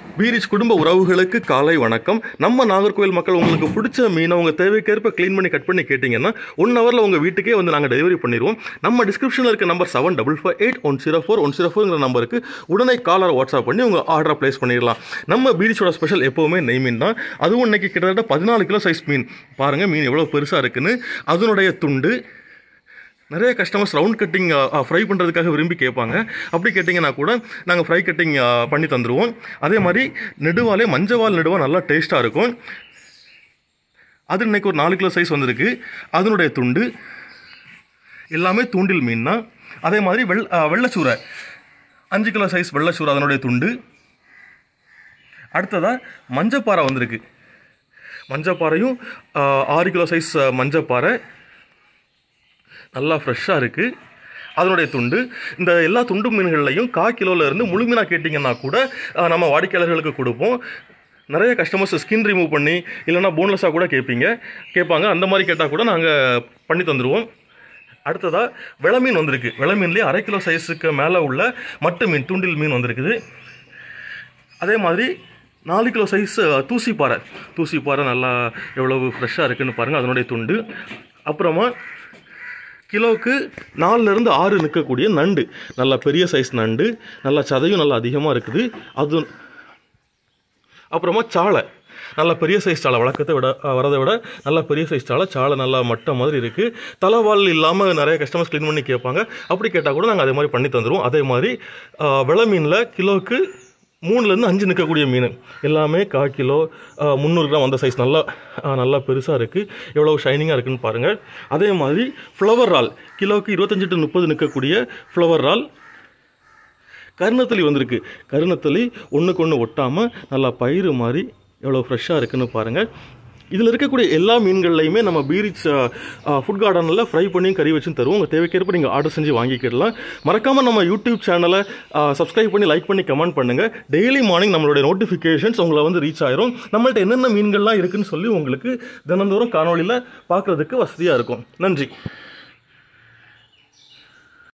பீரிச் குடும்ப உறவுகளுக்கு காலை வணக்கம் நம்ம நாகர்கோவில் மக்கள் உங்களுக்கு பிடிச்ச மீனை உங்கள் தேவைக்கேற்ப க்ளீன் பண்ணி கட் பண்ணி கேட்டிங்கன்னா ஒன் ஹவரில் உங்கள் வீட்டுக்கே வந்து நாங்கள் டெலிவரி பண்ணிடுவோம் நம்ம டிஸ்கிரிப்ஷனில் இருக்க number seven double five eight one zero four one zero ஃபோர்ங்கிற நம்பருக்கு உடனே காலர் வாட்ஸ்அப் பண்ணி உங்கள் ஆர்டரை ப்ளேஸ் பண்ணிடலாம் நம்ம பீரிச்சோட ஸ்பெஷல் எப்போவுமே நெய் மீன் தான் அதுவும் இன்னைக்கு கிட்டத்தட்ட பதினாலு கிலோ சைஸ் மீன் பாருங்கள் மீன் எவ்வளோ பெருசாக இருக்குன்னு அதனுடைய துண்டு நிறைய கஸ்டமர்ஸ் ரவுண்ட் கட்டிங் ஃப்ரை பண்ணுறதுக்காக விரும்பி கேட்பாங்க அப்படி கேட்டிங்கன்னா கூட நாங்கள் ஃப்ரை கட்டிங் பண்ணி தந்துடுவோம் அதே மாதிரி நெடுவாலே மஞ்சவால் நெடுவா நல்லா டேஸ்ட்டாக இருக்கும் அது இன்னைக்கு ஒரு நாலு கிலோ சைஸ் வந்திருக்கு அதனுடைய துண்டு எல்லாமே தூண்டில் மீன் தான் அதே மாதிரி வெள் ஆ, வெள்ளைச்சூரை அஞ்சு கிலோ சைஸ் வெள்ளைச்சூரை அதனுடைய துண்டு அடுத்ததாக மஞ்சப்பாறை வந்திருக்கு மஞ்சப்பாறையும் ஆ, ஆறு கிலோ சைஸ் மஞ்சப்பாறை நல்லா ஃப்ரெஷ்ஷாக இருக்குது அதனுடைய துண்டு இந்த எல்லா துண்டு மீன்கள்லையும் கா கிலோல இருந்து முழு மீனாக கேட்டிங்கன்னா கூட அஹ், நம்ம வாடிக்கையாளர்களுக்கு கொடுப்போம் நிறைய கஸ்டமர்ஸ் ஸ்கின் ரிமூவ் பண்ணி இல்லைன்னா போன்லெஸ்ஸாக கூட கேட்பீங்க கேட்பாங்க அந்த மாதிரி கேட்டால் கூட நாங்கள் பண்ணி தந்துடுவோம் அடுத்ததாக வெள மீன் வந்திருக்கு வெள மீன்லேயே அரை கிலோ சைஸுக்கு மேலே உள்ள மட்டு மீன் தூண்டில் மீன் வந்திருக்குது அதே மாதிரி நாலு கிலோ சைஸ் தூசிப்பாறை தூசிப்பாறை நல்லா எவ்வளவு ஃப்ரெஷ்ஷாக இருக்குன்னு பாருங்கள் அதனுடைய துண்டு அப்புறமா கிலோவுக்கு நாலுலேருந்து ஆறு நிற்கக்கூடிய நண்டு நல்லா பெரிய சைஸ் நண்டு நல்லா சதையும் நல்லா அதிகமாக இருக்குது அது அப்புறமா சாலை நல்ல பெரிய சைஸ் சாலை வழக்கத்தை விட அஹ், வரதை விட நல்ல பெரிய சைஸ் சாலை சாலை நல்லா மட்டை மாதிரி இருக்குது தலைவால் இல்லாமல் நிறைய கஸ்டமர்ஸ் க்ளீன் பண்ணி கேட்பாங்க அப்படி கேட்டால் கூட நாங்கள் அதே மாதிரி பண்ணி தந்துடுவோம் அதே மாதிரி அஹ், வெள மீனில் கிலோவுக்கு மூணுலேருந்து அஞ்சு நிற்கக்கூடிய மீன் எல்லாமே கா கிலோ அஹ், முந்நூறு கிராம் அந்த சைஸ் நல்லா அஹ், நல்லா பெருசாக இருக்குது எவ்வளோ ஷைனிங்காக இருக்குன்னு பாருங்கள் அதே மாதிரி ஃப்ளவர் ரால் கிலோவுக்கு இருபத்தஞ்சு டு முப்பது நிற்கக்கூடிய ஃப்ளவர் ரால் கருணத்தளி வந்திருக்கு கருணத்தளி ஒன்றுக்கு ஒன்று ஒட்டாமல் நல்லா பயிறு மாதிரி எவ்வளோ ஃப்ரெஷ்ஷாக இருக்குன்னு பாருங்கள் இதில் இருக்கக்கூடிய எல்லா மீன்கள்லையுமே நம்ம பீரிச் ஃபுட் கார்டனில் ஃப்ரை பண்ணி கறி வச்சும் தருவோம் உங்கள் தேவைக்கேற்ப நீங்கள் ஆர்டர் செஞ்சு வாங்கிக்கிடலாம் மறக்காமல் நம்ம யூடியூப் சேனலை சப்ஸ்கிரைப் பண்ணி லைக் பண்ணி கமெண்ட் பண்ணுங்கள் டெய்லி மார்னிங் நம்மளுடைய நோட்டிஃபிகேஷன்ஸ் உங்களை வந்து ரீச் ஆயிரும் நம்மள்ட்ட என்னென்ன மீன்கள்லாம் இருக்குன்னு சொல்லி உங்களுக்கு தினந்தோறும் காணொலியில் பார்க்குறதுக்கு வசதியாக இருக்கும் நன்றி